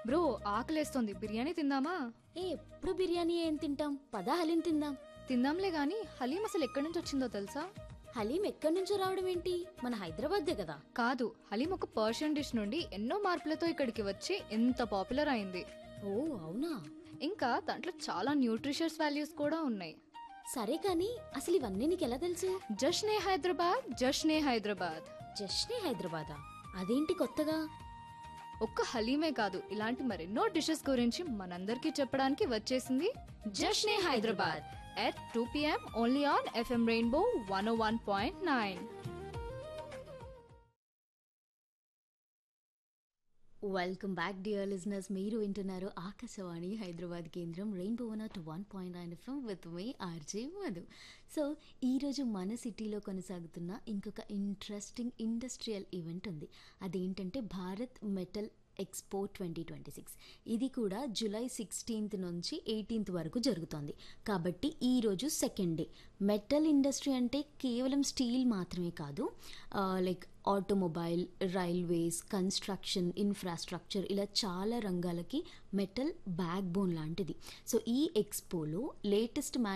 bro ఆకలేస్తోంది biryani తిందామా ఏ ఎప్పుడు బిర్యానీ ఏం తింటాం పదా హలీం తిందాం తిందాంలే గాని హలీం అసలు ఎక్కడి నుంచి వచ్చిందో తెలుసా హలీం ఎక్కడి నుంచో రావడం ఏంటి మన హైదరాబాద్దే కదా కాదు హలీం ఒక పర్షియన్ డిష్ నుండి ఎన్నో మార్పులతో ఇక్కడికి వచ్చి ఎంత పాపులర్ అయింది ఓ అవునా ఇంకా దాంట్లో చాలా న్యూట్రిషియస్ వాల్యూస్ కూడా ఉన్నాయి సరే కానీ అసలు ఇవన్నీ నీకు ఎలా తెలుసు జష్నే హైదరాబాద్ జష్నే హైదరాబాద్ జస్ట్నే హైదరాబాదా అదేంటి కొత్తగా ఒక్క హలీమే కాదు ఇలాంటి మరెన్నో డిషెస్ గురించి మనందరికీ చెప్పడానికి వచ్చేసింది Jashne Hyderabad at two PM only on FM rainbow one one point nine welcome back dear listeners మీరు వింటున్నారు ఆకాశవాణి హైదరాబాద్ కేంద్రం rainbow one two one point nine FM with మీ ఆర్జే మధు సో ఈరోజు మన సిటీలో కొనసాగుతున్న ఇంకొక ఇంట్రెస్టింగ్ ఇండస్ట్రియల్ ఈవెంట్ ఉంది అదేంటంటే Bharat metal expo twenty twenty six ఇది కూడా జూలై సిక్స్టీన్త్ నుంచి ఎయిటీన్త్ వరకు జరుగుతోంది కాబట్టి ఈరోజు సెకండ్ డే మెటల్ ఇండస్ట్రీ అంటే కేవలం స్టీల్ మాత్రమే కాదు like automobile railways construction infrastructure ఇలా చాలా రంగాలకి మెటల్ బ్యాక్ బోన్ లాంటిది సో ఈ ఎక్స్పోలో లేటెస్ట్